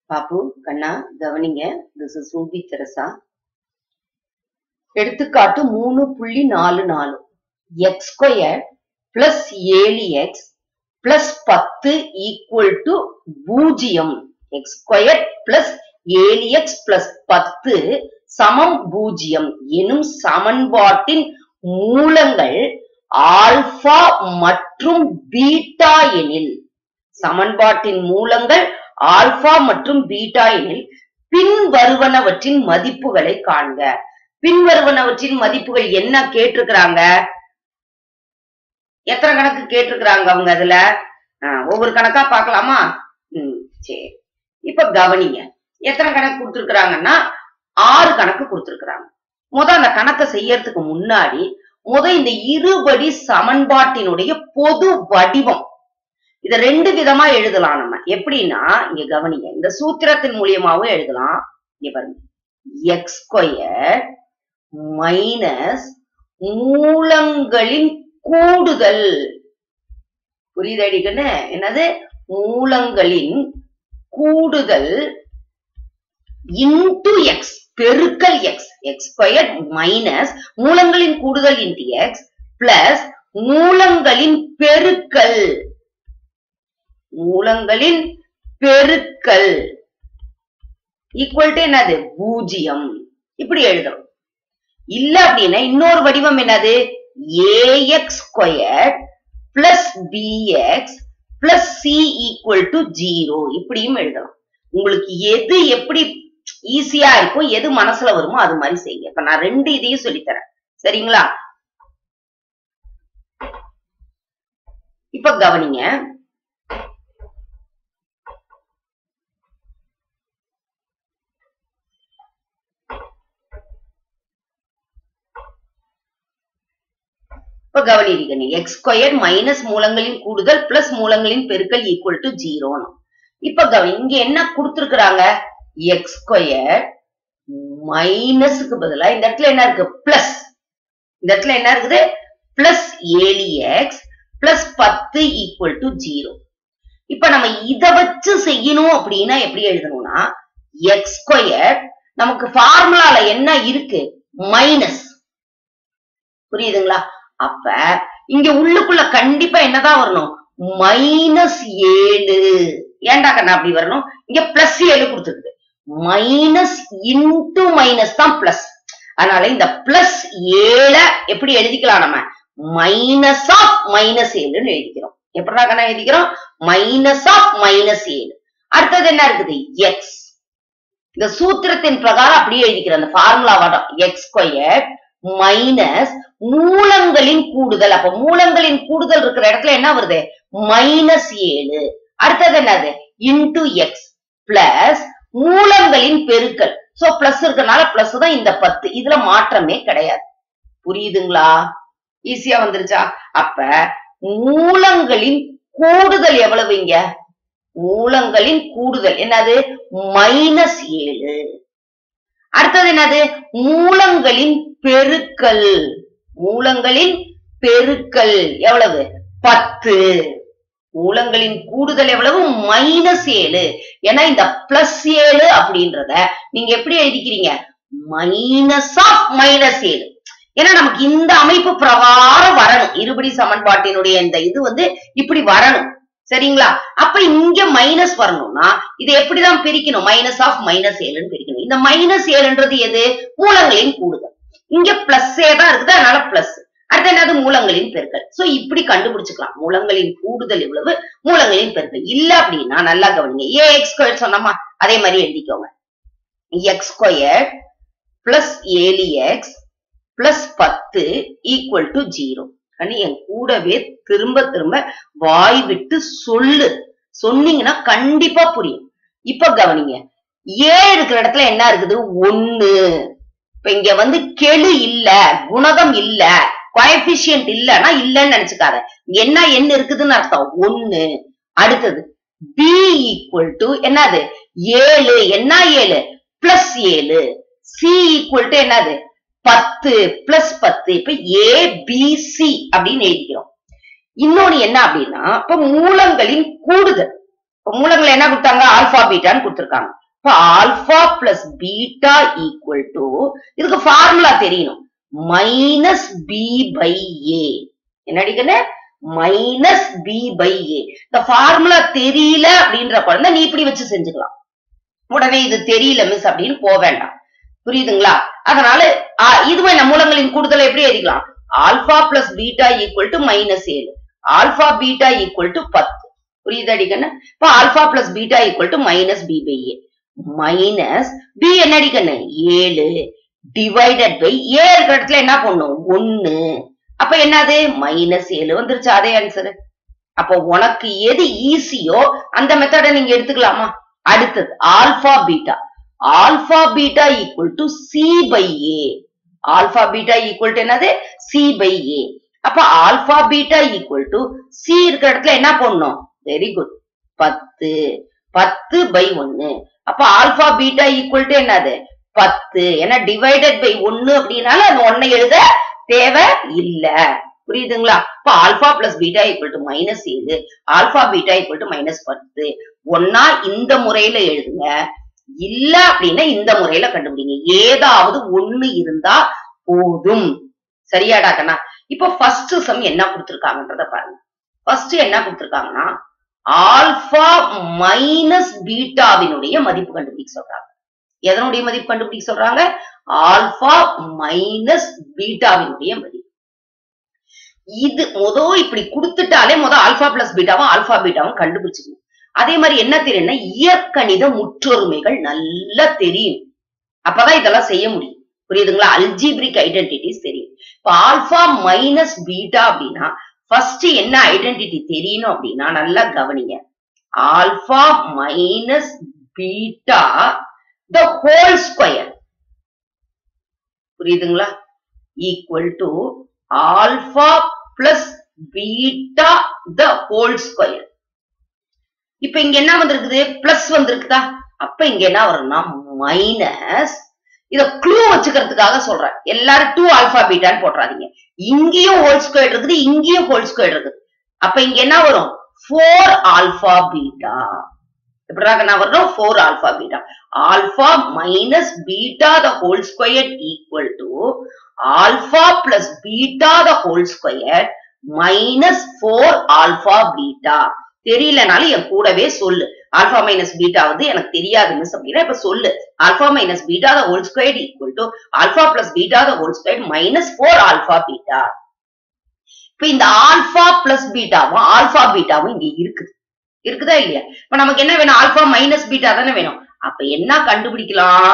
பாப்பு கண்ணா கவனிங்க this is Ruby Teresa எடுத்துக்காட்டு மூணு புள்ளி நாலு நாலு எக்ஸ் ஸ்கொயர் பிளஸ் ஏழு எக்ஸ் பிளஸ் பத்து ஈக்குவல் டு பூஜ்ஜியம் எக்ஸ் ஸ்கொயர் பிளஸ் ஏழு எக்ஸ் பிளஸ் பத்து சமம் பூஜ்ஜியம் எனும் சமன்பாட்டின் மூலங்கள் ஆல்பா மற்றும் பீட்டா எனில் சமன்பாட்டின் மூலங்கள் ஆல்பா மற்றும் பீட்டா எனில் பின்வருவனவற்றின் மதிப்புகளை காண்க பின்வருவனவற்றின் மதிப்புகள் என்ன கேட்டிருக்கிறாங்க எத்தனை கணக்கு கேட்டிருக்கிறாங்க அவங்க அதுல ஆஹ், ஒவ்வொரு கணக்கா பார்க்கலாமா ம் சரி இப்ப கவனிங்க எத்தனை கணக்கு கொடுத்திருக்கிறாங்கன்னா ஆறு கணக்கு கொடுத்திருக்கிறாங்க முத அந்த கணக்கை செய்யறதுக்கு முன்னாடி முத இந்த இருபடி சமன்பாட்டினுடைய பொது வடிவம் இத ரெண்டு விதமா எழுதலாம் நம்ம எப்படின்னா இங்க கவனிங்க இந்த சூத்திரத்தின் மூலியமாவும் எழுதலாம் இங்க பாருங்க எக்ஸ் ஸ்கொயர் மைனஸ் மூலங்களின் கூடுதல் புரியுது அடிக்கன்னு என்னது மூலங்களின் கூடுதல் இன்டு எக்ஸ் பெருக்கல் எக்ஸ் எக்ஸ் ஸ்கொயர் மைனஸ் மூலங்களின் கூடுதல் இன்டு எக்ஸ் பிளஸ் மூலங்களின் பெருக்கல் மூலங்களின் பெருக்கல் ஈக்குவல் டு என்னது பூஜ்ஜியம் இப்படி எழுதுறோம் இல்ல அப்படின்னா இன்னொரு வடிவம் என்னது a x square plus b x plus c equal to zero இப்படியும் எழுதலாம் உங்களுக்கு எது எப்படி ஈஸியா இருக்கும் எது மனசுல வருமோ அது மாதிரி செய்யுங்க இப்ப நான் ரெண்டு இதையும் சொல்லித்தரேன் சரிங்களா இப்ப கவனிங்க இப்ப கவனிங்க எக்ஸ் ஸ்கொயர் மைனஸ் மூலங்களின் கூடுதல் பிளஸ் மூலங்களின் பெருக்கல் ஈக்குவல் டு ஜீரோன்னு இப்ப கவனி இங்க என்ன கொடுத்திருக்கிறாங்க எக்ஸ் ஸ்கொயர் மைனஸுக்கு பதிலா இந்த இடத்துல என்ன இருக்கு பிளஸ் இந்த இடத்துல என்ன இருக்குது பிளஸ் ஏழு எக்ஸ் பிளஸ் பத்து ஈக்குவல் டு ஜீரோ இப்ப நம்ம இத வச்சு செய்யணும் அப்படின்னா எப்படி எழுதணும்னா எக்ஸ் ஸ்கொயர் நமக்கு ஃபார்முலால என்ன இருக்கு மைனஸ் புரியுதுங்களா அப்ப இங்க உள்ளுக்குள்ள கண்டிப்பா என்னதான் வரணும் மைனஸ் ஏழு ஏன்டா கண்ணா அப்படி வரணும் இங்க பிளஸ் ஏழு கொடுத்துருக்கு மைனஸ் இன்டு மைனஸ் தான் பிளஸ் அதனால இந்த பிளஸ் ஏழ எப்படி எழுதிக்கலாம் நம்ம மைனஸ் ஆஃப் மைனஸ் ஏழுன்னு எழுதிக்கிறோம் எப்படா கண்ணா எழுதிக்கிறோம் மைனஸ் ஆஃப் மைனஸ் ஏழு அடுத்தது என்ன இருக்குது எக்ஸ் இந்த சூத்திரத்தின் பிரகாரம் அப்படியே எழுதிக்கிறோம் அந்த ஃபார்முலா எக்ஸ் ஸ்கொயர் மைனஸ் மூலங்களின் கூடுதல் அப்ப மூலங்களின் கூடுதல் இருக்கிற இடத்துல என்ன வருது மைனஸ் ஏழு அடுத்தது என்னது இன்டு எக்ஸ் பிளஸ் மூலங்களின் பெருக்கல் சோ பிளஸ் இருக்கறனால பிளஸ் தான் இந்த பத்து இதுல மாற்றமே கிடையாது புரியுதுங்களா ஈஸியா வந்துருச்சா அப்ப மூலங்களின் கூடுதல் எவ்வளவு இங்க மூலங்களின் கூடுதல் என்னது மைனஸ் ஏழு அடுத்தது என்னது மூலங்களின் பெருக்கல் மூலங்களின் பெருக்கல் எவ்வளவு பத்து மூலங்களின் கூடுதல் எவ்வளவு மைனஸ் ஏழு ஏன்னா இந்த பிளஸ் ஏழு அப்படின்றத நீங்க எப்படி எழுதிக்கிறீங்க மைனஸ் ஆஃப் மைனஸ் ஏழு ஏன்னா நமக்கு இந்த அமைப்பு பிரகாரம் வரணும் இருபடி சமன்பாட்டினுடைய இந்த இது வந்து இப்படி வரணும் சரிங்களா அப்ப இங்க மைனஸ் வரணும்னா இதை எப்படிதான் பிரிக்கணும் மைனஸ் ஆஃப் மைனஸ் ஏழுன்னு பிரிக்கணும் இந்த மைனஸ் ஏழுன்றது எது மூலங்களின் கூடுதல் இங்க பிளஸ் ஏ தான் இருக்குது அதனால பிளஸ் அடுத்து என்னது மூலங்களின் பெருக்கல் சோ இப்படி கண்டுபிடிச்சுக்கலாம் மூலங்களின் கூடுதல் எவ்வளவு மூலங்களின் பெருக்கல் இல்ல அப்படின்னா நல்லா கவனிங்க ஏ எக்ஸ் ஸ்கொயர் சொன்னோமா அதே மாதிரி எழுதிக்கோங்க எக்ஸ் ஸ்கொயர் பிளஸ் ஏழு எக்ஸ் பிளஸ் பத்து ஈக்குவல் டு ஜீரோ கண்ணு என் கூடவே திரும்ப திரும்ப வாய் விட்டு சொல்லு சொன்னீங்கன்னா கண்டிப்பா புரியும் இப்ப கவனிங்க ஏ இருக்கிற இடத்துல என்ன இருக்குது ஒண்ணு இப்ப இங்க வந்து கெழு இல்ல குணகம் இல்ல கோஎபிஷியன்ட் இல்லன்னா இல்லன்னு நினைச்சுக்காத இங்க என்ன எண் இருக்குதுன்னு அர்த்தம் ஒண்ணு அடுத்தது பி ஈக்குவல் டு என்னது ஏழு என்ன ஏழு பிளஸ் ஏழு சி ஈக்குவல் டு என்னது பத்து பிளஸ் பத்து இப்ப ஏ பி சி அப்படின்னு எழுதிக்கிறோம் இன்னொன்னு என்ன அப்படின்னா இப்ப மூலங்களின் கூடுதல் இப்ப மூலங்களை என்ன கொடுத்தாங்க ஆல்பா பீட்டான்னு கொடுத்திருக்காங்க இப்ப alpha plus beta equal to இதுக்கு ஃபார்முலா தெரியணும் மைனஸ் பி பை ஏ என்ன அடிக்கணும் மைனஸ் பி பை ஏ இந்த ஃபார்முலா தெரியல அப்படின்ற குழந்தை நீ இப்படி வச்சு செஞ்சுக்கலாம் உடனே இது தெரியல மிஸ் அப்படின்னு போக வேண்டாம் புரியுதுங்களா அதனால ஆ, இதுவே நம்ம மூலங்களின் கூடுதலை எப்படி எழுதிக்கலாம் alpha plus beta equal to minus ஏழு ஆல்பா பீட்டா ஈக்குவல் டு பத்து புரியுது அடிக்கண்ணு இப்ப alpha plus beta equal to minus b by a minus b என்ன அடிக்கண்ணு ஏழு டிவைடட் பை ஏ இருக்கிற இடத்துல என்ன பண்ணும் ஒன்னு அப்ப என்னது மைனஸ் ஏழு வந்துருச்சு அதே ஆன்சர் அப்போ உனக்கு எது ஈஸியோ அந்த மெத்தடை நீங்க எடுத்துக்கலாமா அடுத்தது alpha beta alpha beta equal to c by a alpha beta equal to என்னது சி பை ஏ அப்ப alpha beta equal to c இருக்கிற இடத்துல என்ன பண்ணணும் வெரி குட் பத்து பத்து பை ஒன்னு அப்ப ஆல்பா பீட்டா ஈக்குவல் டு என்னது பத்து ஏன்னா டிவைடட் பை ஒன்னு அப்படின்னால அந்த ஒன்னை எழுத தேவை இல்ல புரியுதுங்களா இப்ப alpha plus beta equal to minus ஏழு alpha beta equal to minus பத்து ஒன்னா இந்த முறையில எழுதுங்க இல்ல அப்படின்னா இந்த முறையில கண்டுபிடிங்க ஏதாவது ஒண்ணு இருந்தா போதும் சரியாடா கண்ணா இப்ப ஃபர்ஸ்ட் சம் என்ன கொடுத்திருக்காங்கன்றத பாருங்க ஃபர்ஸ்ட் என்ன கொடுத்திருக்காங்கன்னா ஆல்பா மைனஸ் பீட்டாவினுடைய மதிப்பு கண்டுபிடிக்க சொல்றாங்க எதனுடைய மதிப்பு கண்டுபிடிக்க சொல்றாங்க ஆல்பா மைனஸ் பீட்டாவினுடைய மதிப்பு இது முத இப்படி கொடுத்துட்டாலே முத ஆல்பா பிளஸ் பீட்டாவும் ஆல்பா பீட்டாவும் கண்டுபிடிச்சுக்கணும் அதே மாதிரி என்ன தெரியும்னா இயற்கணித முற்றொருமைகள் நல்லா தெரியும் அப்பதான் இதெல்லாம் செய்ய முடியும் புரியுதுங்களா அல்ஜிபிரிக் ஐடென்டிட்டிஸ் தெரியும் இப்ப ஆல்பா மைனஸ் பீட்டா அப்படின்னா ஃபர்ஸ்ட் என்ன ஐடென்டிட்டி தெரியணும் அப்படின்னா நல்லா கவனிங்க alpha minus beta the whole square புரியுதுங்களா equal to alpha plus beta the whole square இப்ப இங்க என்ன வந்திருக்குது பிளஸ் வந்திருக்குதா அப்ப இங்க என்ன வரும்னா மைனஸ் இத க்ளூ வச்சுக்கிறதுக்காக சொல்றேன் எல்லாரும் டூ ஆல்பா பீட்டான்னு போட்டுறாதீங்க இங்கேயும் ஹோல் ஸ்கொயர் இருக்குது இங்கேயும் ஹோல் ஸ்கொயர் இருக்குது அப்ப இங்க என்ன வரும் ஃபோர் ஆல்பா பீட்டா எப்படிறாங்க என்ன வரணும் four alpha beta alpha minus beta the whole square equal to alpha plus beta the whole square minus four alpha beta தெரியலனாலும் என் கூடவே சொல்லு ஆல்பா மைனஸ் பீட்டா வந்து எனக்கு தெரியாது மிஸ் அப்படின்னா இப்ப சொல்லு alpha minus beta the whole square equal to alpha plus beta the whole square minus four alpha beta இப்ப இந்த ஆல்பா பிளஸ் பீட்டாவும் ஆல்பா பீட்டாவும் இங்க இருக்குது இருக்குதா இல்லையா இப்ப நமக்கு என்ன வேணும் ஆல்பா மைனஸ் பீட்டா தானே வேணும் அப்ப என்ன கண்டுபிடிக்கலாம்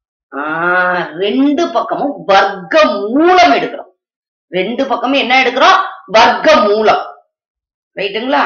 ஆஹ் ரெண்டு பக்கமும் வர்க்க மூலம் எடுக்கிறோம் ரெண்டு பக்கமும் என்ன எடுக்கிறோம் வர்க்க மூலம் ரைட்டுங்களா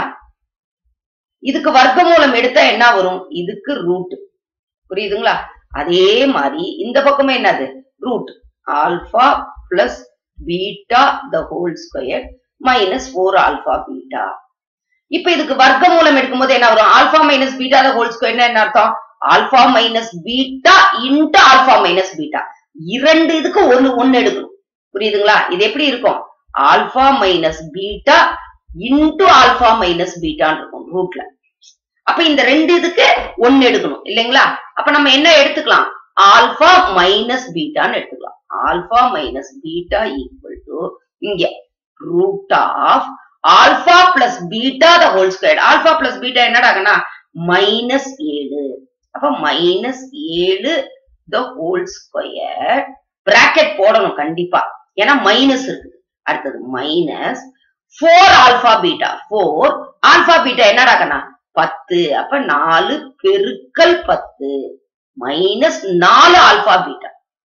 இதுக்கு வர்க்க மூலம் எடுத்தா என்ன வரும் இதுக்கு ரூட் புரியுதுங்களா அதே மாதிரி இந்த பக்கமும் என்னது root alpha plus beta the whole square minus four alpha beta இப்ப இதுக்கு வர்க்க மூலம் எடுக்கும்போது என்ன வரும் alpha minus beta the whole square என்ன அர்த்தம் alpha minus beta into alpha minus beta இரண்டு இதுக்கு ஒண்ணு ஒண்ணு எடுக்கணும் புரியுதுங்களா இது எப்படி இருக்கும் alpha minus beta into alpha minus பீட்டான்னு இருக்கும் ரூட்ல அப்ப இந்த ரெண்டு இதுக்கு ஒண்ணு எடுக்கணும் இல்லைங்களா அப்ப நம்ம என்ன எடுத்துக்கலாம் ஆல்பா மைனஸ் பீட்டான்னு எடுத்துக்கலாம் alpha minus beta equal to இங்க root of alpha plus beta the whole square alpha plus beta என்னடாகனா மைனஸ் ஏழு அப்ப மைனஸ் ஏழு த ஹோல் ஸ்கொயர் பிராக்கெட் போடணும் கண்டிப்பா ஏன்னா மைனஸ் இருக்குது அடுத்தது minus four alpha beta four alpha beta என்னடாகனா பத்து அப்ப நாலு பெருக்கல் பத்து மைனஸ் நாலு ஆல்பா பீட்டா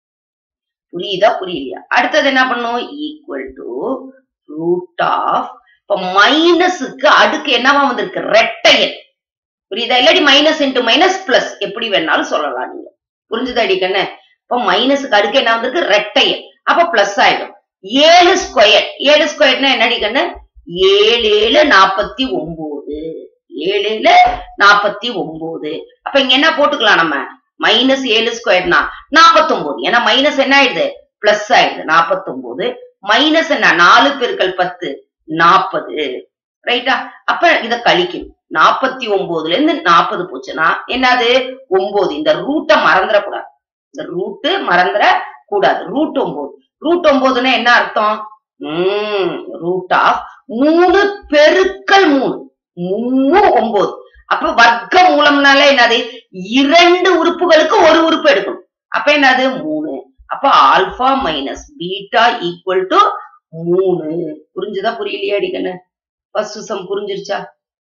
புரியுதா புரியலையா அடுத்தது என்ன பண்ணும் ஈக்குவல் டு ரூட் ஆஃப் இப்ப மைனஸுக்கு அடுக்கு என்னவா வந்திருக்கு ரெட்டையன் புரியுதா இல்லாட்டி மைனஸ் இன்டு மைனஸ் பிளஸ் எப்படி வேணாலும் சொல்லலாம் நீங்க புரிஞ்சுதா அடிக்கண்ணே இப்ப மைனஸுக்கு அடுக்கு என்ன வந்திருக்கு ரெட்டையன் அப்ப பிளஸ் ஆயிடும் ஏழு ஸ்கொயர் ஏழு ஸ்கொயர்னா என்ன அடிக்கண்ணு ஏழு ஏழு நாப்பத்தி ஒன்பது ஏழு ஏழு நாப்பத்தி ஒன்பது அப்ப இங்க என்ன போட்டுக்கலாம் நம்ம மைனஸ் ஏழு ஸ்கொயர்னா நாப்பத்தொன்பது ஏன்னா மைனஸ் என்ன ஆயிடுது பிளஸ் ஆயிடுது நாப்பத்தொன்பது மைனஸ் என்ன நாலு பெருக்கல் பத்து நாற்பது ரைட்டா அப்ப இத கழிக்கணும் நாற்பத்தி ஒன்பதுல இருந்து நாற்பது போச்சுன்னா என்னது ஒன்பது இந்த ரூட்டை மறந்துடக்கூடாது இந்த ரூட்டு மறந்துட கூடாது ரூட் ஒன்பது ரூட் ஒன்பதுன்னா என்ன அர்த்தம் உம் ரூட் ஆஃப் மூணு பெருக்கல் மூணு மூணு ஒன்பது அப்ப வர்க்க மூலம்னால என்னது இரண்டு உறுப்புகளுக்கு ஒரு உறுப்பு எடுக்கணும் அப்ப என்னது மூணு அப்ப alpha minus beta equal to மூணு புரிஞ்சுதா புரியலையா அடிக்கண்ணு ஃபர்ஸ்ட் சம் புரிஞ்சிருச்சா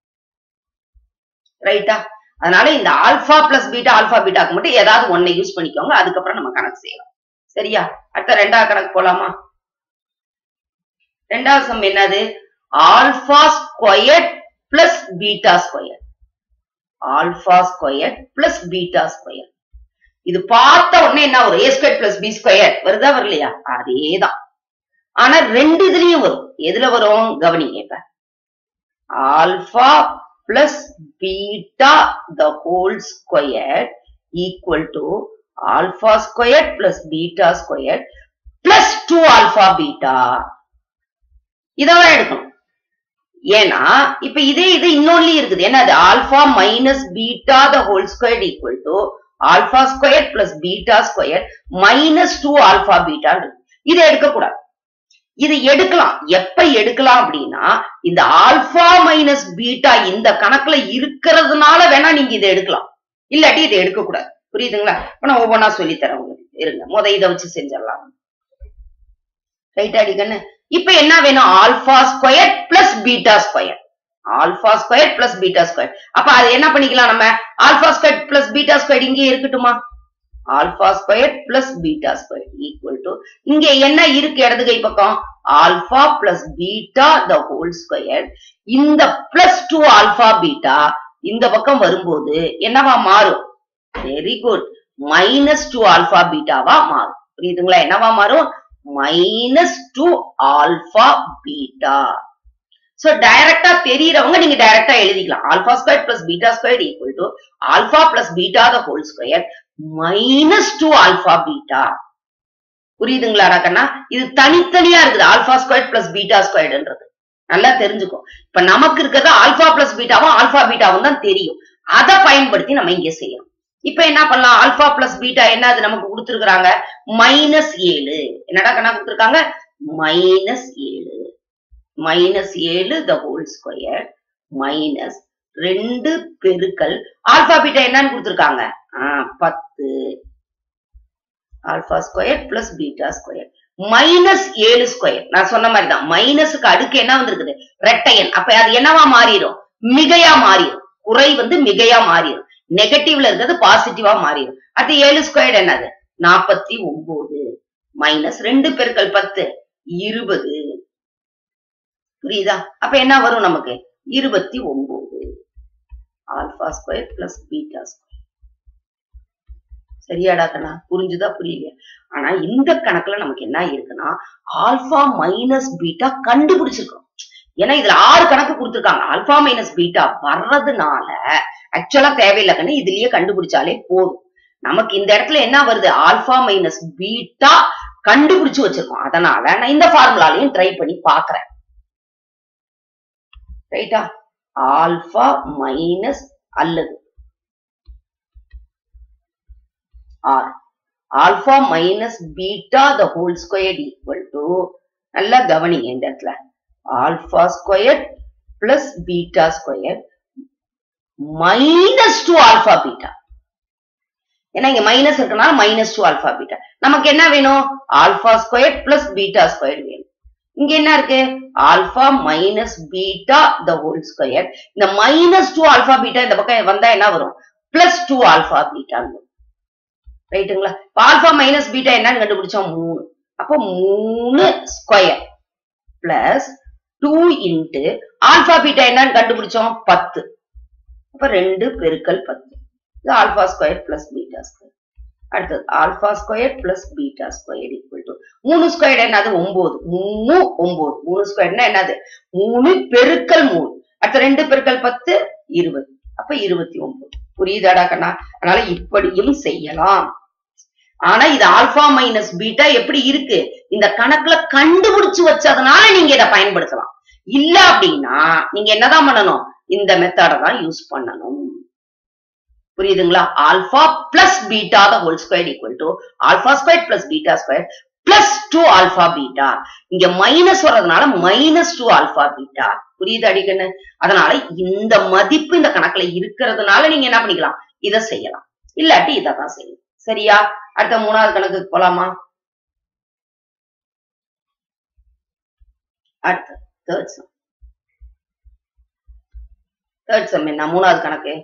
ரைட்டா அதனால இந்த ஆல்பா பிளஸ் பீட்டா ஆல்பா பீட்டாக்கு மட்டும் ஏதாவது ஒன்னை யூஸ் பண்ணிக்கோங்க அதுக்கப்புறம் நம்ம கணக்கு செய்யலாம் சரியா அடுத்த ரெண்டாவது கணக்கு போலாமா ரெண்டாவது சம் என்னது alpha square plus beta square alpha square plus beta square இது பார்த்த உடனே என்ன வரும் a square plus b square வருதா வரலையா அதேதான் ஆனா ரெண்டு இதுலயும் வரும் எதுல வரும் கவனிங்க இப்ப alpha plus beta the whole square equal to alpha square plus beta square plus two alpha beta இதெல்லாம் எடுக்கணும் ஏன்னா இப்ப இதே இது இன்னொன்லயும் இருக்குது என்ன அது alpha minus beta the whole square equal to alpha square plus beta square minus two alpha beta இதை எடுக்கக்கூடாது இது எடுக்கலாம் எப்ப எடுக்கலாம் அப்படின்னா இந்த ஆல்பா மைனஸ் பீட்டா இந்த கணக்குல இருக்கிறதுனால வேணா நீங்க இதை எடுக்கலாம் இல்லாட்டி இதை எடுக்க கூடாது புரியுதுங்களா இப்ப நான் ஒவ்வொன்னா சொல்லி தரேன் உங்களுக்கு இருங்க முத இதை வச்சு செஞ்சிடலாம் ரைட் அடிக்கண்ணு இப்ப என்ன வேணும் alpha square plus beta square alpha square plus beta square அப்ப அது என்ன பண்ணிக்கலாம் நம்ம alpha square plus beta square இங்கே இருக்கட்டுமா alpha square plus beta square equal to இங்க என்ன இருக்கு இடது கை பக்கம் alpha plus beta the whole square இந்த பிளஸ் டூ ஆல்பா பீட்டா இந்த பக்கம் வரும்போது என்னவா மாறும் very good minus two alpha பீட்டாவா மாறும் புரியுதுங்களா என்னவா மாறும் minus two alpha beta so டைரக்டா தெரியறவங்க நீங்க டைரக்டா எழுதிக்கலாம் alpha square plus beta square equal to alpha plus beta the whole square minus two alpha beta புரியுதுங்களாடா கண்ணா இது தனித்தனியா இருக்குது ஆல்பா ஸ்கொயர் பிளஸ் பீட்டா ஸ்கொயர்ன்றது நல்லா தெரிஞ்சுக்கோ இப்ப நமக்கு இருக்கிறது ஆல்பா பிளஸ் பீட்டாவும் ஆல்பா பீட்டாவும் தான் தெரியும் அதை பயன்படுத்தி நம்ம இங்க செய்யணும் இப்ப என்ன பண்ணலாம் ஆல்பா பிளஸ் பீட்டா என்ன அது நமக்கு கொடுத்துருக்காங்க மைனஸ் ஏழு என்னடா கண்ணா கொடுத்துருக்காங்க மைனஸ் ஏழு மைனஸ் ஏழு த ஹோல் ஸ்கொயர் மைனஸ் ரெண்டு பெருக்கல் ஆல்பா பீட்டா என்னன்னு கொடுத்துருக்காங்க ஆஹ் பத்து alpha square plus beta square minus ஏழு ஸ்கொயர் நான் சொன்ன மாதிரி தான் மைனஸுக்கு அடுக்கு என்ன வந்திருக்குது ரெட்டையன் அப்ப அது என்னவா மாறிடும் மிகையா மாறிடும் குறை வந்து மிகையா மாறிடும் நெகட்டிவ்ல இருக்கிறது பாசிட்டிவா மாறிடும் அது ஏழு ஸ்கொயர் என்னது நாற்பத்தி ஒன்பது மைனஸ் ரெண்டு பெருக்கல் பத்து இருபது புரியுதா அப்ப என்ன வரும் நமக்கு இருபத்தி ஒன்பது alpha square plus beta square சரியாடா கண்ணா புரிஞ்சுதா புரியலையா ஆனா இந்த கணக்குல நமக்கு என்ன இருக்குன்னா ஆல்பா மைனஸ் பீட்டா கண்டுபிடிச்சிருக்கோம் ஏன்னா இதுல ஆறு கணக்கு கொடுத்துருக்காங்க ஆல்பா மைனஸ் பீட்டா வர்றதுனால ஆக்சுவலா தேவையில்லை கண்ணு இதுலயே கண்டுபிடிச்சாலே போதும் நமக்கு இந்த இடத்துல என்ன வருது ஆல்பா மைனஸ் பீட்டா கண்டுபிடிச்சு வச்சிருக்கோம் அதனால நான் இந்த ஃபார்முலாலையும் ட்ரை பண்ணி பாக்குறேன் ரைட்டா ஆல்பா மைனஸ் அல்லது or alpha minus beta the whole square equal to நல்லா கவனிங்க இந்த இடத்துல alpha square plus beta square minus two alpha beta ஏன்னா இங்க மைனஸ் இருக்கனால மைனஸ் டூ ஆல்பா பீட்டா நமக்கு என்ன வேணும் alpha square plus beta square வேணும் இங்க என்ன இருக்கு alpha minus beta the whole square இந்த மைனஸ் டூ ஆல்பா பீட்டா இந்த பக்கம் வந்தா என்ன வரும் பிளஸ் டூ ஆல்பா பீட்டான்னு ரைட்டுங்களா ஆல்பா மைனஸ் பீட்டா என்னன்னு கண்டுபிடிச்சோம் மூணு அப்போ மூணு square plus two into alpha beta என்னன்னு கண்டுபிடிச்சோம் பத்து அப்ப ரெண்டு பெருக்கல் பத்து இது alpha square plus beta square அடுத்தது alpha square plus beta square equal to மூணு ஸ்கொயர் என்னது ஒன்பது மூணு ஒன்பது மூணு ஸ்கொயர்னா என்னது மூணு பெருக்கல் மூணு அடுத்த ரெண்டு பெருக்கல் பத்து இருபது அப்ப இருபத்தி ஒன்பது புரியுதாடா கண்ணா அதனால இப்படியும் செய்யலாம் ஆனா இது ஆல்பா மைனஸ் பீட்டா எப்படி இருக்கு இந்த கணக்குல கண்டுபிடிச்சு வச்சதுனால நீங்க இதை பயன்படுத்தலாம் இல்ல அப்படின்னா நீங்க என்னதான் பண்ணணும் இந்த மெத்தட தான் யூஸ் பண்ணணும் புரியுதுங்களா alpha plus beta the whole square equal to alpha square plus beta square plus two alpha beta இங்க மைனஸ் வர்றதுனால மைனஸ் டூ ஆல்பா பீட்டா புரியுது அடிக்கண்ணு அதனால இந்த மதிப்பு இந்த கணக்குல இருக்கிறதுனால நீங்க என்ன பண்ணிக்கலாம் இத செய்யலாம் இல்லாட்டி இதை தான் செய்யணும் சரியா அடுத்த மூணாவது கணக்குக்கு போலாமா அடுத்த தேர்ட் சம் தேர்ட் சம் என்ன மூணாவது கணக்கு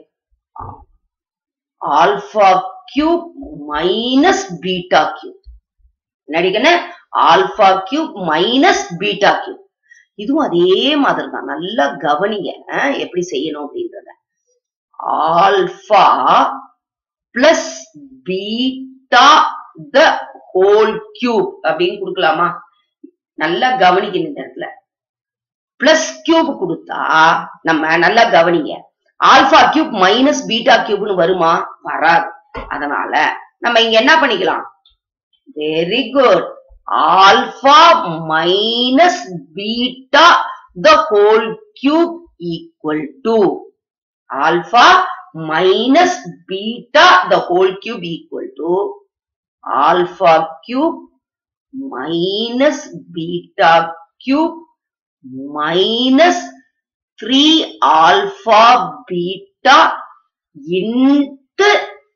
alpha cube minus beta cube என்னடிக்கன்னு alpha cube minus beta cube இதுவும் அதே மாதிரி தான் நல்லா கவனிங்க அஹ், எப்படி செய்யணும் அப்படின்றத alpha plus beta the whole cube அப்படின்னு கொடுக்கலாமா நல்லா கவனிக்கணும் இந்த இடத்துல பிளஸ் கியூப் கொடுத்தா நம்ம நல்லா கவனிங்க ஆல்பா கியூப் மைனஸ் பீட்டா கியூப்னு வருமா வராது அதனால நம்ம இங்க என்ன பண்ணிக்கலாம் very good alpha minus beta the whole cube equal to alpha minus beta the whole cube equal to alpha cube minus beta cube minus 3 alpha beta into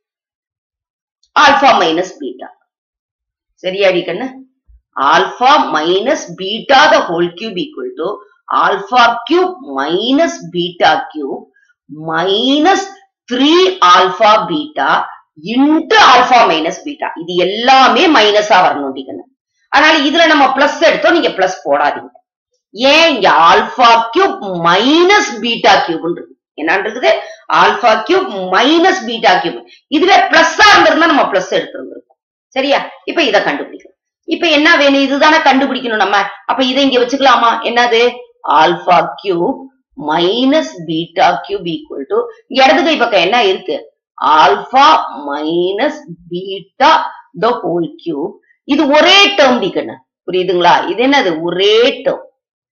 alpha minus beta சரியாடி கண்ணு alpha minus beta the whole cube equal to alpha cube minus beta cube minus 3 alpha beta into alpha minus beta இது எல்லாமே மைனஸா வரணும் டிகன்னு அதனால இதுல நம்ம plus எடுத்தோம் நீங்க பிளஸ் போடாதீங்க ஏன் இங்க alpha cube minus beta cube இருக்கு என்னன்னு இருக்குது alpha cube minus beta cube இதுவே பிளஸ்ஸா இருந்திருந்தா நம்ம பிளஸ் எடுத்திருந்திருக்கோம் சரியா இப்ப இத கண்டுபிடிக்கணும் இப்ப என்ன வேணும் இதுதானே கண்டுபிடிக்கணும் நம்ம அப்ப இதை இங்க வச்சுக்கலாமா என்னது alpha cube minus beta cube equal to இடது கை பக்கம் என்ன இருக்கு alpha minus beta the whole cube இது ஒரே டேர்ம் டிக்கண்ணு புரியுதுங்களா இது என்னது ஒரே டேர்ம்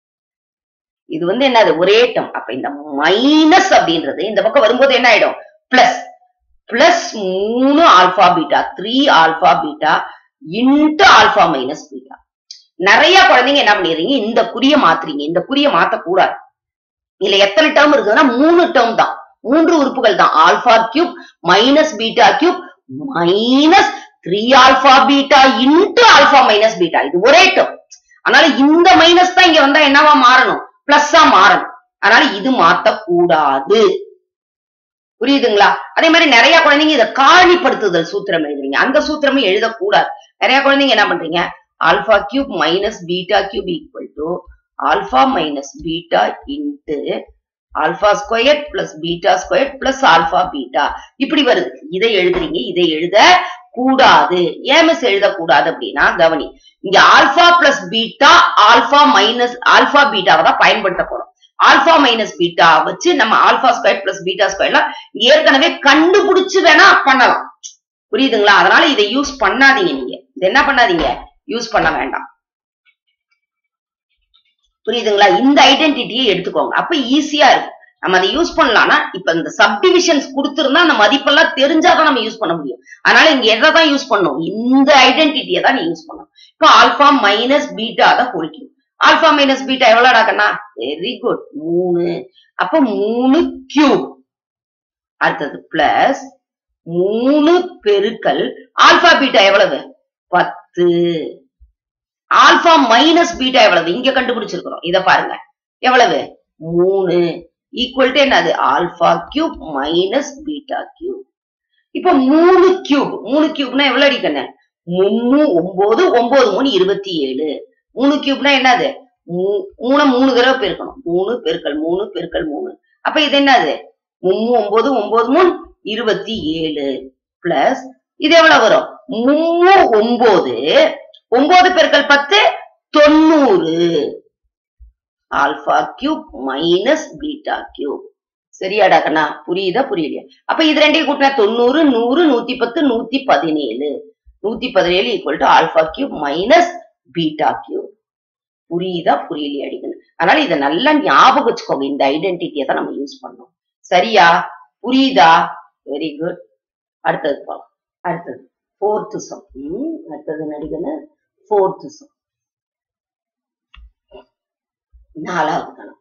இது வந்து என்னது ஒரே டேர்ம் அப்ப இந்த மைனஸ் அப்படின்றது இந்த பக்கம் வரும்போது என்ன ஆயிடும் பிளஸ் பிளஸ் மூணு alpha beta three alpha beta into alpha minus beta நிறைய குழந்தைங்க என்ன பண்ணிடுறீங்க இந்த குறிய மாத்துறீங்க இந்த குறிய மாத்த கூடாது இதுல எத்தனை டேர்ம் இருக்குதுன்னா மூணு டேர்ம் தான் மூன்று உறுப்புகள் தான் alpha cube minus beta cube minus three alpha beta into alpha minus beta இது ஒரே டேர்ம் அதனால இந்த மைனஸ் தான் இங்க வந்தா என்னவா மாறணும் பிளஸ்ஸா மாறணும் அதனால இது மாத்தக்கூடாது புரியுதுங்களா அதே மாதிரி நிறைய குழந்தைங்க இதை காணிப்படுத்துதல் சூத்திரம் எழுதுறீங்க அந்த சூத்திரமும் எழுதக்கூடாது நிறைய குழந்தைங்க என்ன பண்றீங்க alpha cube minus beta cube equal to alpha minus beta into alpha square plus beta square plus alpha beta இப்படி வருது இதை எழுதுறீங்க இதை எழுத கூடாது ஏன் மிஸ் எழுதக்கூடாது அப்படின்னா கவனி இங்க alpha plus beta alpha minus alpha பீட்டாவை தான் பயன்படுத்த போறோம் ஆல்பா மைனஸ் பீட்டா வச்சு நம்ம ஆல்பா ஸ்கொயர் பிளஸ் பீட்டா ஸ்கொயர்லாம் ஏற்கனவே கண்டுபிடிச்சு வேணா பண்ணலாம் புரியுதுங்களா அதனால இதை யூஸ் பண்ணாதீங்க நீங்க இது என்ன பண்ணாதீங்க யூஸ் பண்ண வேண்டாம் புரியுதுங்களா இந்த ஐடென்டிட்டியை எடுத்துக்கோங்க அப்ப ஈஸியா இருக்கும் நம்ம அதை யூஸ் பண்ணலாம்னா இப்ப இந்த சப்டிவிஷன்ஸ் கொடுத்திருந்தா அந்த மதிப்பெல்லாம் தெரிஞ்சாதான் நம்ம யூஸ் பண்ண முடியும் அதனால இங்க எதை தான் யூஸ் பண்ணணும் இந்த ஐடென்டிட்டியை தான் நீ யூஸ் பண்ணணும் இப்போ ஆல்பா மைனஸ் பீட்டா தான் குறிக்கும் ஆல்பா மைனஸ் பீட்டா எவ்வளோடா கண்ணா வெரி குட் மூணு அப்ப மூணு கியூப் அடுத்தது பிளஸ் மூணு பெருக்கல் ஆல்பா பீட்டா எவ்வளவு பத்து ஆல்பா மைனஸ் பீட்டா எவ்வளவு இங்க கண்டுபிடிச்சிருக்கிறோம் இத பாருங்க எவ்வளவு மூணு ஈக்குவல் டு என்னது alpha cube minus beta cube இப்ப மூணு கியூப் மூணு கியூப்னா எவ்வளவு அடிக்கண்ண மூணு ஒன்பது ஒன்பது மூணு இருபத்தி ஏழு மூணு கியூப்னா என்னது மூ- மூணை மூணு தடவை பெருக்கணும் மூணு பெருக்கல் மூணு பெருக்கல் மூணு அப்ப இது என்னது மூணு ஒன்பது ஒன்பது மூணு இருபத்தி ஏழு பிளஸ் இது எவ்வளவு வரும் மூணு ஒன்பது ஒன்பது பெருக்கல் பத்து தொண்ணூறு alpha cube minus beta cube சரியாடா கண்ணா புரியுதா புரியலையா அப்ப இது ரெண்டையும் கூட்டினா தொண்ணூறு நூறு நூத்தி பத்து நூத்தி பதினேழு நூத்தி பதினேழு equal to alpha cube minus beta cube புரியுதா புரியலையா அடிக்கணும் அதனால இதை நல்லா ஞாபகம் வச்சுக்கோங்க இந்த ஐடென்டிட்டியை தான் நம்ம யூஸ் பண்ணோம் சரியா புரியுதா வெரி குட் அடுத்தது போலாம் அடுத்தது ஃபோர்த்து சம் அடுத்தது நடிகன்னு ஃபோர்த்து சம் நாலாவது கணக்கு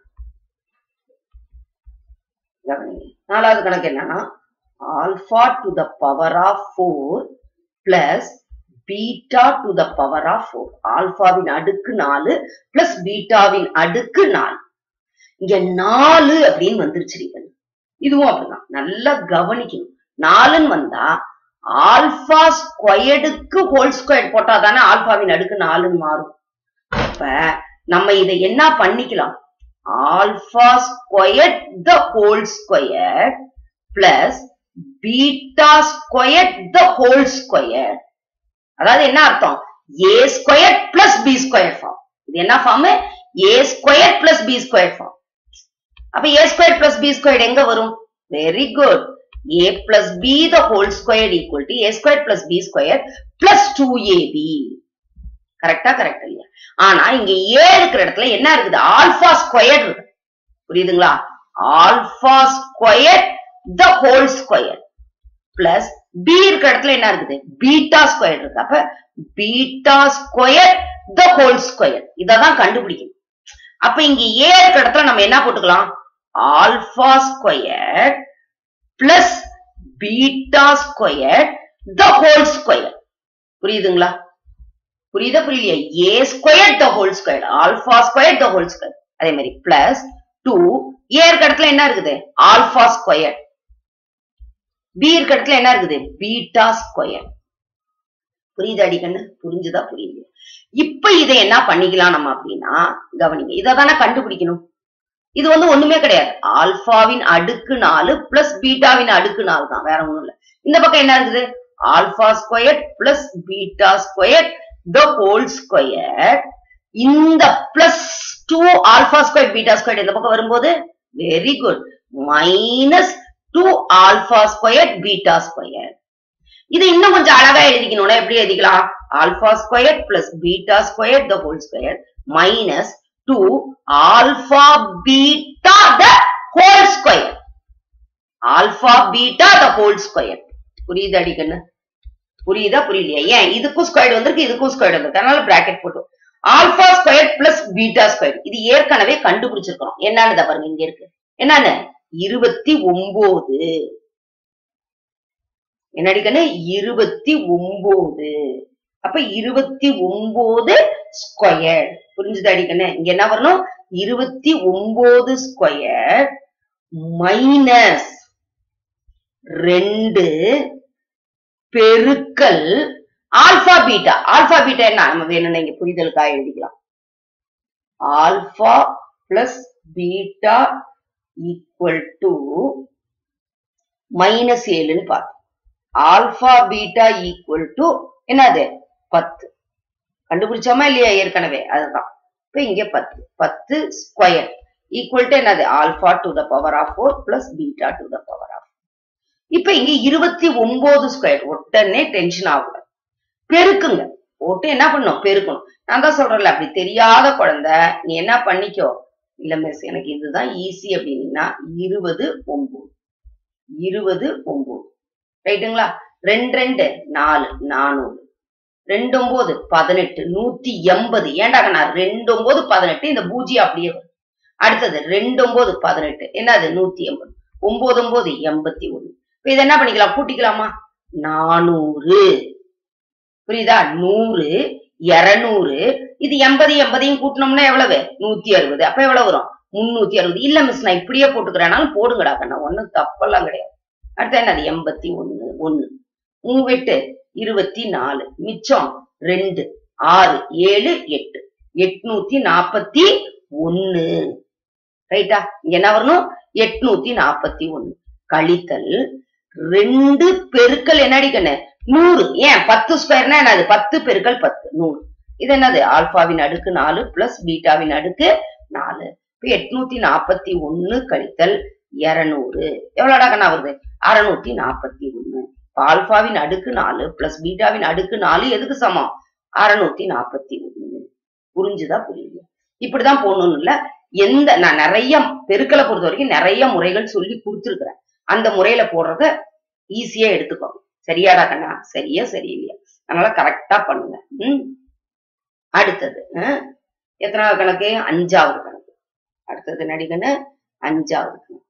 கவனிங்க நாலாவது கணக்கு என்னன்னா alpha to the power of four plus beta to the power of four ஆல்பாவின் அடுக்கு நாலு பிளஸ் பீட்டாவின் அடுக்கு நாலு இங்க நாலு அப்படின்னு வந்துருச்சு இவன் இதுவும் அப்படிதான் நல்லா கவனிக்கணும் நாலுன்னு வந்தா ஆல்பா ஸ்கொயர்டுக்கு ஹோல் ஸ்கொயர் போட்டா தானே ஆல்பாவின் அடுக்கு நாலுன்னு மாறும் அப்ப நம்ம இதை என்ன பண்ணிக்கலாம் alpha square the whole square plus beta square the whole square அதாவது என்ன அர்த்தம் a square plus b square form இது என்ன form a square plus b square form அப்ப a square plus b square எங்க வரும் very good a plus B the whole square equal to a square plus b square plus two a b கரெக்டா correct இல்லையா ஆனா இங்க ஏ இருக்கிற இடத்துல என்ன இருக்குது ஆல்பா ஸ்கொயர் இருக்கு புரியுதுங்களா alpha square the whole square plus b இருக்கிற இடத்துல என்ன இருக்குது பீட்டா ஸ்கொயர் இருக்கு அப்ப beta square the whole square இததான் கண்டுபிடிக்கணும் அப்ப இங்க ஏ இருக்கிற இடத்துல நம்ம என்ன போட்டுக்கலாம் alpha square plus beta square the whole square புரியுதுங்களா புரியுதா புரியலையா a square the whole square alpha square the whole square அதே மாதிரி பிளஸ் டூ ஏ இருக்க இடத்துல என்ன இருக்குது ஆல்பா ஸ்கொயர் பி இருக்க இடத்துல என்ன இருக்குது பீட்டா ஸ்கொயர் புரியுது அடிக்கண்ணு புரிஞ்சுதா புரியுது இப்ப இதை என்ன பண்ணிக்கலாம் நம்ம அப்படின்னா கவனிங்க இதை தானே கண்டுபிடிக்கணும் இது வந்து ஒண்ணுமே கிடையாது ஆல்பாவின் அடுக்கு நாலு பிளஸ் பீட்டாவின் அடுக்கு நாலு தான் வேற ஒண்ணும் இல்ல இந்த பக்கம் என்ன இருக்குது alpha square plus beta square the whole square இந்த plus two alpha square beta square இந்த பக்கம் வரும்போது very good minus two alpha square beta square இது இன்னும் கொஞ்சம் அழகா எழுதிக்கணும்னா எப்படி எழுதிக்கலாம் alpha square plus beta square the whole square minus two alpha beta the whole square alpha beta the whole square புரியுது அடிக்கண்ணு புரியுதா புரியலையா ஏன் இதுக்கும் ஸ்கொயர் வந்திருக்கு இதுக்கும் ஸ்கொயர் வந்திருக்கு அதனால பிராக்கெட் போட்டோம் alpha square plus beta square இது ஏற்கனவே கண்டுபிடிச்சிருக்கிறோம் என்னன்னு பாருங்க இங்க இருக்கு என்னன்னு இருபத்தி ஒன்பது என்னடிக்கன்னு இருபத்தி ஒன்பது அப்ப இருபத்தி ஒன்பது ஸ்கொயர் புரிஞ்சுது அடிக்கண்ணு இங்க என்ன வரணும் இருபத்தி ஒன்பது ஸ்கொயர் மைனஸ் ரெண்டு பெருக்கல் ஆல்பா பீட்டா ஆல்பா பீட்டா என்ன நம்ம வேணும்னா இங்க புரிதலுக்காக எழுதிக்கலாம் alpha plus beta equal to minus ஏழுன்னு பார்த்தோம் ஆல்பா பீட்டா ஈக்குவல் டு என்னது பத்து கண்டுபிடிச்சோமா இல்லையா ஏற்கனவே அதுதான் இப்ப இங்க பத்து பத்து ஸ்கொயர் ஈக்குவல் டு என்னது alpha to the power of four plus beta to the power of இப்ப இங்க இருபத்தி ஒன்பது ஸ்கொயர் உடனே டென்ஷன் ஆகக்கூடாது பெருக்குங்க போட்டு என்ன பண்ணும் பெருக்கணும் நான் தான் சொல்றேன்ல அப்படி தெரியாத குழந்தை நீ என்ன பண்ணிக்கோ இல்ல மிஸ் எனக்கு இதுதான் ஈஸி அப்படின்னீங்கன்னா இருபது ஒன்பது இருபது ஒன்பது ரைட்டுங்களா ரெண்டு ரெண்டு நாலு நானூறு ரெண்டு ஒன்பது பதினெட்டு நூத்தி எண்பது ஏண்டாங்க நான் ரெண்டு ஒன்பது பதினெட்டு இந்த பூஜ்ஜியம் அப்படியே வரும் அடுத்தது ரெண்டு ஒன்பது பதினெட்டு என்னது நூத்தி எண்பது ஒன்பது ஒன்பது எண்பத்தி ஒண்ணு இப்ப இதை என்ன பண்ணிக்கலாம் கூட்டிக்கலாமா நானூறு புரியுதா நூறு இருநூறு இது எண்பது எண்பதையும் கூட்டினோம்னா எவ்வளவு நூத்தி அறுபது அப்ப எவ்வளவு வரும் முன்னூத்தி அறுபது இல்ல மிஸ் நான் இப்படியே போட்டுக்கிறேனாலும் போடுங்கடா கண்ணா ஒண்ணும் தப்பெல்லாம் கிடையாது அடுத்து என்னது எண்பத்தி ஒண்ணு ஒண்ணு மூவெட்டு இருபத்தி நாலு மிச்சம் ரெண்டு ஆறு ஏழு எட்டு எட்நூத்தி நாப்பத்தி ஒண்ணு ரைட்டா இங்க என்ன வரணும் எட்நூத்தி நாப்பத்தி ஒண்ணு கழித்தல் ரெண்டு பெருக்கல் என்னடி கண்ணு நூறு ஏன் பத்து ஸ்கொயர்னா என்னது பத்து பெருக்கல் பத்து நூறு இது என்னது ஆல்பாவின் அடுக்கு நாலு பிளஸ் பீட்டாவின் அடுக்கு நாலு இப்ப எட்நூத்தி நாப்பத்தி ஒண்ணு கழித்தல் இருநூறு எவ்வளோடா கண்ணா வருது அறுநூத்தி நாப்பத்தி ஒண்ணு ஆல்பாவின் அடுக்கு நாலு பிளஸ் பீட்டாவின் அடுக்கு நாலு எதுக்கு சமம் அறுநூத்தி நாப்பத்தி ஒண்ணு புரிஞ்சுதா புரியுது இப்படிதான் போடணும் இல்ல எந்த நான் நிறைய பெருக்கலை பொறுத்த வரைக்கும் நிறைய முறைகள் சொல்லி கொடுத்துருக்கிறேன் அந்த முறையில போடுறத ஈஸியா எடுத்துக்கோங்க சரியாடா கண்ணா சரியா சரியில்லையா அதனால கரெக்டா பண்ணுங்க ம் அடுத்தது அஹ், எத்தனாவது கணக்கு அஞ்சாவது கணக்கு அடுத்தது நடிகன்னு அஞ்சாவது கணக்கு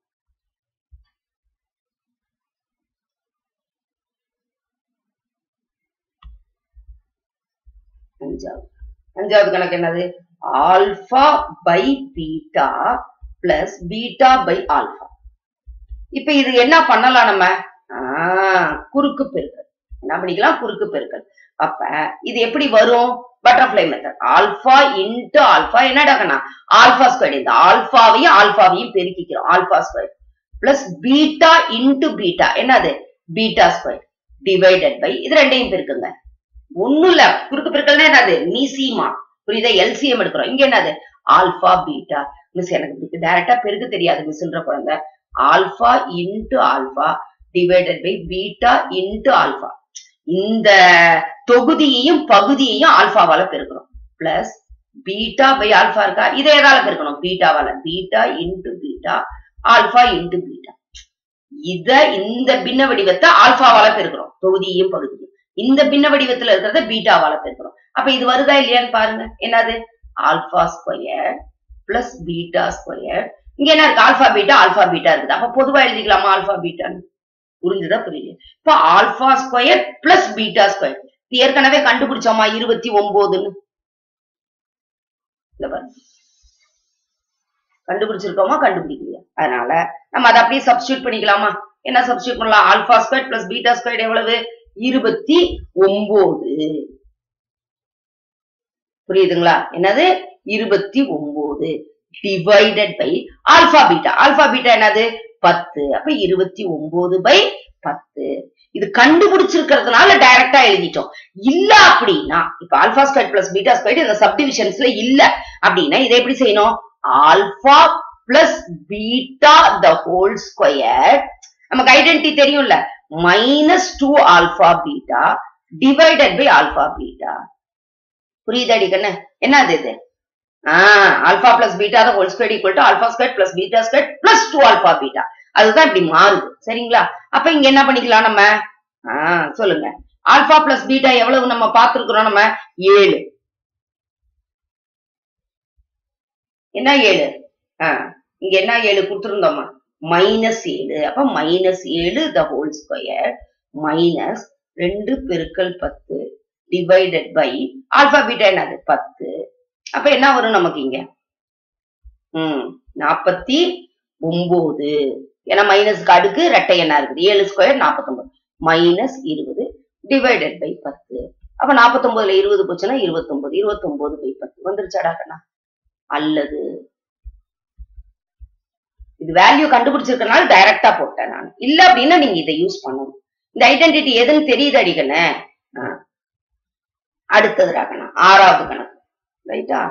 அஞ்சாவது அஞ்சாவது கணக்கு என்னது alpha by beta plus beta by alpha இப்ப இது என்ன பண்ணலாம் நம்ம ஆஹ், குறுக்கு பெருக்கல் என்ன பண்ணிக்கலாம் குறுக்கு பெருக்கல் அப்ப இது எப்படி வரும் butterfly method alpha into alpha என்னடாக்கண்ணா ஆல்பா ஸ்கொயர் இந்த ஆல்பாவையும் ஆல்பாவையும் பெருக்கிக்கிறோம் alpha square plus beta into beta என்னது பீட்டா ஸ்கொயர் டிவைடட் பை இது ரெண்டையும் பெருக்குங்க ஒண்ணும் இல்ல குறுக்கு பெருக்கல்னா என்னது மீசிமா புரியுதா எல்சிஎம் எடுக்கிறோம் இங்க என்னது ஆல்பா பீட்டா மிஸ் எனக்கு டைரக்டா பெருக்க தெரியாது மிஸ்ன்ற குழந்தை alpha into alpha divided by beta into alpha இந்த தொகுதியையும் பகுதியையும் ஆல்பாவால பெருக்கணும் பிளஸ் பீட்டா பை ஆல்பா இருக்கா இதை எதால பெருக்கணும் பீட்டாவால beta into beta alpha into beta இத இந்த பின்ன வடிவத்தை ஆல்பாவால பெருக்கிறோம் தொகுதியையும் பகுதியும் இந்த பின்ன வடிவத்துல இருக்கிறத பீட்டாவால பெருக்கிறோம் அப்ப இது வருதா இல்லையான்னு பாருங்க என்னது alpha square plus beta square இங்க என்ன இருக்கு ஆல்பா பீட்டா ஆல்பா பீட்டா இருக்குது அப்ப பொதுவா எழுதிக்கலாமா ஆல்பா பீட்டான்னு புரிஞ்சுதா புரியல இப்ப alpha square plus beta square ஏற்கனவே கண்டுபிடிச்சோமா இருபத்தி ஒன்பதுன்னு இந்த பாரு. கண்டுபிடிச்சிருக்கோமா கண்டுபிடிக்கலையா அதனால நம்ம அதை அப்படியே சப்ஸ்டியூட் பண்ணிக்கலாமா என்ன சப்ஸ்டியூட் பண்ணலாம் alpha square plus beta square எவ்வளவு இருபத்தி ஒன்பது புரியுதுங்களா என்னது இருபத்தி ஒன்பது divided by alpha beta alpha beta என்னது பத்து அப்ப இருபத்தி ஒன்பது பை பத்து இது கண்டுபிடிச்சிருக்கிறதுனால டைரக்டா எழுதிட்டோம் இல்ல அப்படின்னா இப்ப alpha square plus beta square இந்த சப்டிவிஷன்ஸ்ல இல்ல அப்படின்னா இதை எப்படி செய்யணும் alpha plus beta the whole square நமக்கு ஐடென்டி தெரியும்ல minus two alpha beta divided by alpha beta புரியுதாடி கண்ணு என்னது இது ah alpha plus beta the whole square equal to alpha square plus beta square plus two alpha beta அதுதான் இப்படி மாறுது சரிங்களா அப்ப இங்க என்ன பண்ணிக்கலாம் நம்ம ஆஹ் சொல்லுங்க ஆல்பா பிளஸ் பீட்டா எவ்வளவு நம்ம பார்த்திருக்கிறோம் நம்ம ஏழு என்ன ஏழு ஆஹ் இங்க என்ன ஏழு கொடுத்துருந்தோமா மைனஸ் ஏழு அப்ப மைனஸ் ஏழு த ஹோல் ஸ்கொயர் மைனஸ் ரெண்டு பெருக்கல் பத்து டிவைடட் பை ஆல்பா பீட்டா என்னது பத்து அப்ப என்ன வரும் நமக்கு இங்க ம் நாற்பத்தி ஒன்பது ஏன்னா மைனஸ்க்கு அடுக்கு ரெட்டை என்ன இருக்குது ஏழு ஸ்கொயர் நாற்பத்தொன்பது மைனஸ் இருபது டிவைடட் பை பத்து அப்ப நாற்பத்தொன்பதுல இருபது போச்சுன்னா இருபத்தொன்பது இருபத்தொன்பது பை பத்து வந்துருச்சாடா கண்ணா அல்லது இது வேல்யூ கண்டுபிடிச்சிருக்கனால டைரக்டா போட்டேன் நான் இல்ல அப்படின்னா நீங்க இதை யூஸ் பண்ணணும் இந்த ஐடென்டிட்டி எதுன்னு தெரியுது அடிக்கண்ணே அடுத்தது கணக்கு ஆறாவது கணக்கு ரைட்டா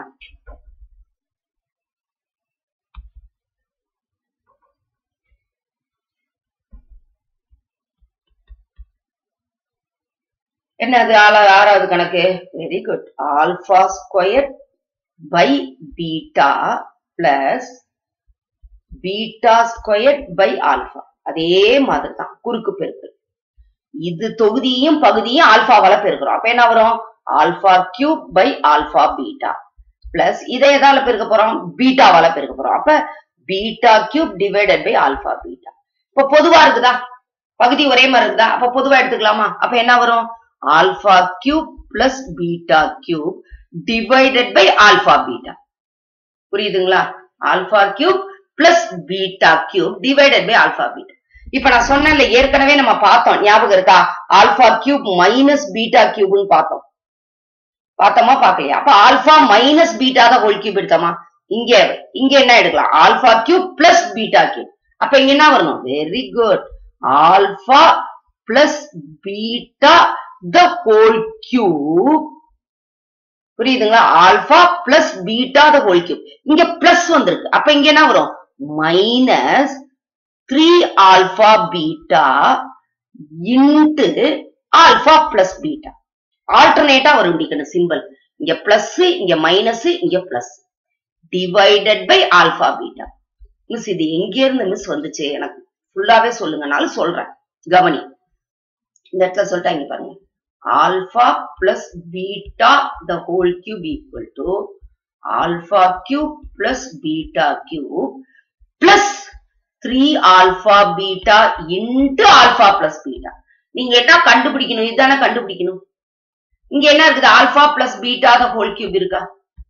என்னது ஆளா- ஆறாவது கணக்கு very good alpha square by beta plus beta square by alpha அதே மாதிரி தான் குறுக்கு பெருக்கல் இது தொகுதியும் பகுதியும் ஆல்பாவால பெருக்கிறோம் அப்ப என்ன வரும் alpha cube by alpha beta plus இதை எதால பெருக்க போறோம் பீட்டாவால பெருக்க போறோம் அப்ப beta cube divided by alpha beta இப்ப பொதுவா இருக்குதா பகுதி ஒரே மாதிரி இருக்குதா அப்ப பொதுவா எடுத்துக்கலாமா அப்ப என்ன வரும் alpha cube plus beta cube divided by alpha beta புரியுதுங்களா alpha cube plus beta cube divided by alpha beta இப்ப நான் சொன்னேன்ல ஏற்கனவே நம்ம பார்த்தோம் ஞாபகம் இருக்கா ஆல்பா கியூப் மைனஸ் பீட்டா கியூப்னு பார்த்தோம் பார்த்தோமா பார்க்கலையா அப்ப ஆல்பா மைனஸ் பீட்டா தான் ஹோல் கியூப் எடுத்தோமா இங்க இங்க என்ன எடுக்கலாம் alpha cube plus beta cube அப்ப இங்க என்ன வரணும் very good alpha plus beta the whole cube புரியுதுங்களா alpha plus beta the whole cube இங்க பிளஸ் வந்திருக்கு அப்ப இங்க என்ன வரும் minus three alpha beta into alpha plus beta ஆல்டர்னேட்டா வரும் இப்படிக்கணும் சிம்பிள் இங்க பிளஸ் இங்க மைனஸ் இங்க plus divided by alpha beta miss இது எங்க இருந்து மிஸ் வந்துச்சு எனக்கு ஃபுல்லாவே சொல்லுங்கனாலும் சொல்றேன் கவனி இந்த இடத்துல சொல்லிட்டா இங்க பாருங்க alpha plus beta the whole cube equal to alpha cube plus beta cube plus three alpha beta into alpha plus beta நீங்க என்ன கண்டுபிடிக்கணும் இதுதானே கண்டுபிடிக்கணும் இங்க என்ன இருக்குது alpha plus beta the whole cube இருக்கா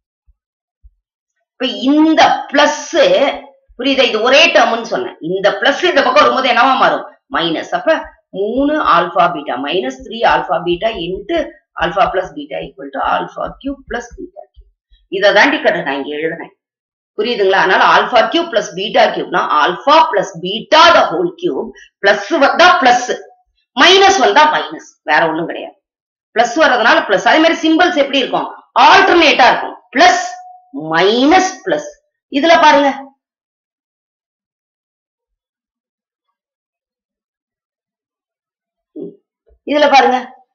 இப்ப இந்த பிளஸ் புரியுதா இது ஒரே டேர்ம்னு சொன்னேன் இந்த பிளஸ் இந்த பக்கம் வரும்போது என்னவா மாறும் மைனஸ் அப்ப மூணு alpha beta minus three alpha beta into alpha plus beta equal to alpha cube plus beta cube இதை தாண்டி கட்ட நான் இங்க எழுதுனேன் புரியுதுங்களா அதனால ஆல்பா கியூப் பிளஸ் பீட்டா கியூப்னா alpha plus beta the whole cube plus வந்தா பிளஸ் மைனஸ் வந்தா மைனஸ் வேற ஒண்ணும் கிடையாது பிளஸ் வர்றதுனால பிளஸ் அதே மாதிரி சிம்பிள்ஸ் எப்படி இருக்கும் ஆல்டர்னேட்டா இருக்கும் பிளஸ் மைனஸ் பிளஸ் இதுல பாருங்க இதுல பாருங்க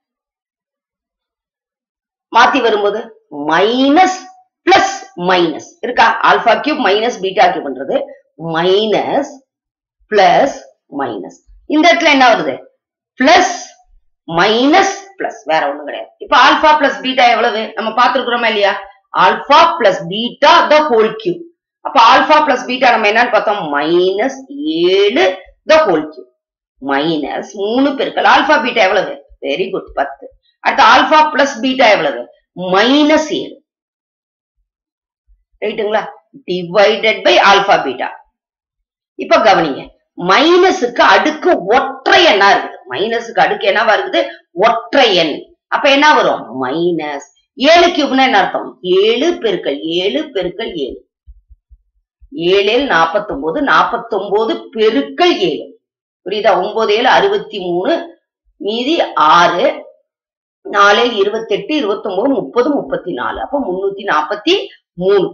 மாத்தி வரும்போது மைனஸ் பிளஸ் மைனஸ் இருக்கா ஆல்பா கியூப் மைனஸ் பீட்டா கியூப்ன்றது மைனஸ் பிளஸ் மைனஸ் இந்த இடத்துல என்ன வருது பிளஸ் மைனஸ் பிளஸ் வேற ஒண்ணும் கிடையாது இப்ப ஆல்பா பிளஸ் பீட்டா எவ்வளவு நம்ம பார்த்திருக்கிறோமா இல்லையா alpha plus beta the whole cube அப்ப ஆல்பா பிளஸ் பீட்டா நம்ம என்னன்னு பார்த்தோம் மைனஸ் ஏழு த ஹோல் கியூப் மைனஸ் மூணு பெருக்கல் ஆல்பா பீட்டா எவ்வளவு வெரி குட் பத்து அடுத்து ஆல்பா பிளஸ் பீட்டா எவ்வளவு மைனஸ் ஏழு ரைட்டுங்களா டிவைடட் பை ஆல்பா பீட்டா இப்ப கவனிங்க மைனஸுக்கு அடுக்கு ஒற்றை எண்ணா இருக்குது மைனஸுக்கு அடுக்கு என்னவா இருக்குது ஒற்றை எண் அப்ப என்ன வரும் மைனஸ் ஏழு கியூப்னா என்ன அர்த்தம் ஏழு பெருக்கல் ஏழு பெருக்கல் ஏழு ஏழில் நாப்பத்தொன்பது நாப்பத்தொன்பது பெருக்கல் ஏழு புரியுதா ஒன்பது ஏழு அறுபத்தி மூணு மீதி ஆறு நாலில் இருபத்தெட்டு இருபத்தி ஒன்பது முப்பது முப்பத்தி நாலு அப்ப முன்னூத்தி நாற்பத்தி மூணு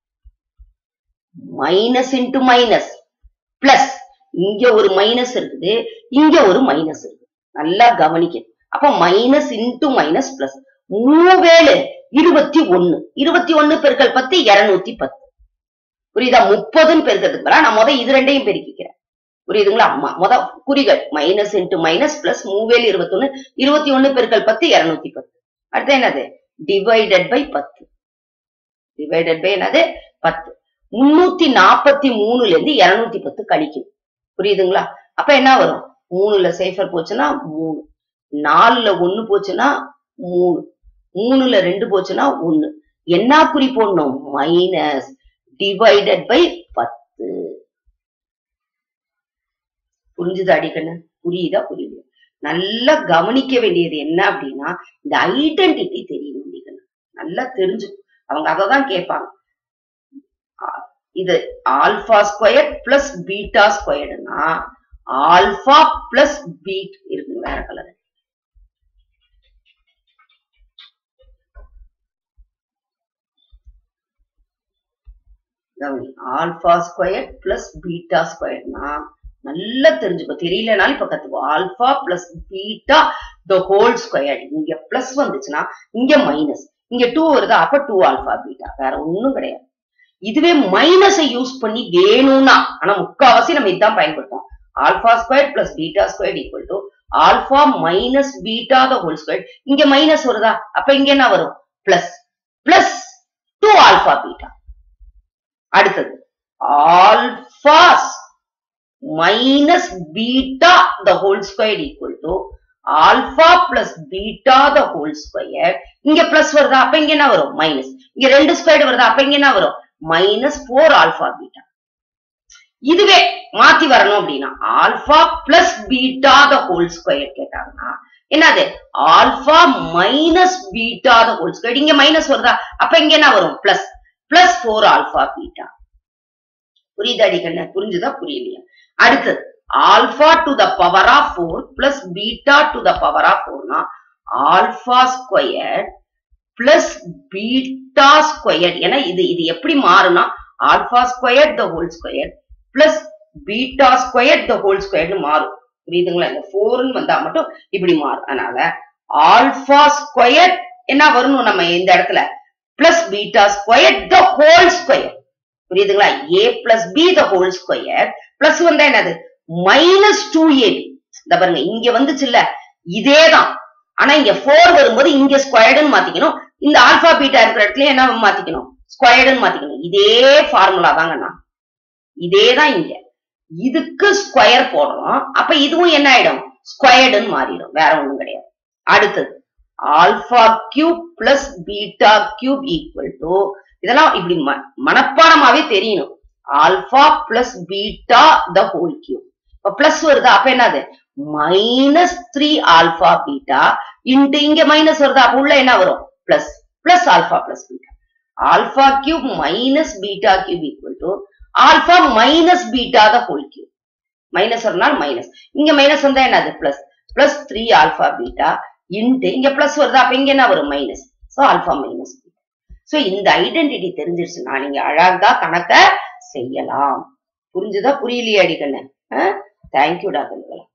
மைனஸ் இன்டு மைனஸ் பிளஸ் இங்க ஒரு மைனஸ் இருக்குது இங்க ஒரு மைனஸ் இருக்கு நல்லா கவனிக்க அப்ப மைனஸ் இன்டு மைனஸ் பிளஸ் மூவேழு இருபத்தி ஒன்னு இருபத்தி ஒன்னு பெருக்கல் பத்து இருநூத்தி பத்து புரியுதா முப்பதுன்னு பெருக்கிறதுக்கு பதிலா நான் முத இது ரெண்டையும் பெருக்கிக்கிறேன் புரியுதுங்களா ம- முத குறிகள் மைனஸ் இன்டு மைனஸ் பிளஸ் மூவேல் இருபத்தொன்னு இருபத்தி ஒன்னு பெருக்கல் பத்து இருநூத்தி பத்து அடுத்து என்னது டிவைடட் பை பத்து டிவைடட் பை என்னது பத்து முன்னூத்தி நாற்பத்தி மூணுல இருந்து இருநூத்தி பத்து கழிக்கும் புரியுதுங்களா அப்ப என்ன வரும் மூணுல சைஃபர் போச்சுன்னா மூணு நாலுல ஒண்ணு போச்சுன்னா மூணு மூணுல ரெண்டு போச்சுன்னா ஒண்ணு என்ன குறி போடணும் மைனஸ் டிவைடட் பை பத்து புரிஞ்சுதா அடிக்கண்ணு புரியுதா புரியுது நல்லா கவனிக்க வேண்டியது என்ன அப்படின்னா இந்த ஐடென்டிட்டி தெரியணும் அடிக்கண்ணு நல்லா தெரிஞ்சு அவங்க அதை தான் கேட்பாங்க ஆ- இது ஆல்பா ஸ்கொயர் பிளஸ் பீட்டா ஸ்கொயர்டுனா ஆல்பா பிளஸ் பீட் இருக்கு வேற colour alpha square plus beta ஸ்கொயர்னா நல்லா தெரிஞ்சுக்கோ தெரியலனாலும் இப்ப கத்துக்கோ alpha plus beta the whole square இங்க பிளஸ் வந்துச்சுன்னா இங்க மைனஸ் இங்க டூ வருதா அப்ப டூ ஆல்பா பீட்டா வேற ஒண்ணும் கிடையாது இதுவே மைனஸை யூஸ் பண்ணி வேணும்னா ஆனா முக்காவாசி நம்ம இதுதான் பயன்படுத்துவோம் alpha square plus beta square equal to alpha minus beta the whole square இங்க மைனஸ் வருதா அப்ப இங்க என்ன வரும் plus plus two alpha beta அடுத்தது alphas minus beta the whole square equal to alpha plus beta the whole square இங்க plus வருதா அப்ப இங்க என்ன வரும் மைனஸ் இங்க ரெண்டு ஸ்கொயர் வருதா அப்ப இங்க என்ன வரும் மைனஸ் போர் ஆல்பா பீட்டா இதுவே மாத்தி வரணும் அப்படின்னா alpha plus beta the whole square கேட்டாங்கன்னா என்னது alpha minus beta the whole square இங்க மைனஸ் வருதா அப்ப இங்க என்ன வரும் plus plus four alpha beta புரியுதா அடிக்கண்ண புரிஞ்சுதா புரியலையா அடுத்தது alpha to the power of four plus beta to the power of ஃபோர்னா alpha square plus beta square ஏன்னா இது இது எப்படி மாறும்னா alpha square the whole square plus beta square the whole ஸ்கொயர்னு மாறும் புரியுதுங்களா இந்த ஃபோர்னு வந்தா மட்டும் இப்படி மாறும் அதனால ஆல்பா ஸ்கொயர் என்ன வரணும் நம்ம இந்த இடத்துல plus beta square the whole square புரியுதுங்களா A plus B the whole square plus வந்தா என்னது மைனஸ் டூ ஏபி இந்த பாருங்க இங்க வந்துச்சுல்ல இதேதான் ஆனா இங்க ஃபோர் வரும்போது இங்க ஸ்கொயர்டுன்னு மாத்திக்கணும் இந்த ஆல்பா பீட்டா இருக்கிற இடத்துல என்ன மாத்திக்கணும் ஸ்கொயர்டுன்னு மாத்திக்கணும் இதே ஃபார்முலா தாங்கண்ணா இதேதான் இங்க இதுக்கு ஸ்கொயர் போடுறோம் அப்ப இதுவும் என்ன ஆயிடும் ஸ்கொயர்டுன்னு மாறிடும் வேற ஒண்ணும் கிடையாது அடுத்தது alpha cube plus beta cube equal to இதெல்லாம் இப்படி ம- மனப்பாடமாவே தெரியணும் alpha plus beta the whole cube இப்ப பிளஸ் வருதா அப்ப என்னது minus three alpha beta into இங்க மைனஸ் வருதா அப்ப உள்ள என்ன வரும் plus plus alpha plus beta alpha cube minus beta cube equal to alpha minus beta the whole cube minus வரனால மைனஸ் இங்க மைனஸ் வந்தா என்னது plus plus three alpha beta into இங்க பிளஸ் வருதா அப்ப இங்க என்ன வரும் minus so alpha minus beta so இந்த ஐடென்டிட்டி தெரிஞ்சிருச்சுன்னா நீங்க அழகா கணக்க செய்யலாம் புரிஞ்சுதா புரியலையா அடிக்கண்ணு தேங்க்யூ டாக்டர்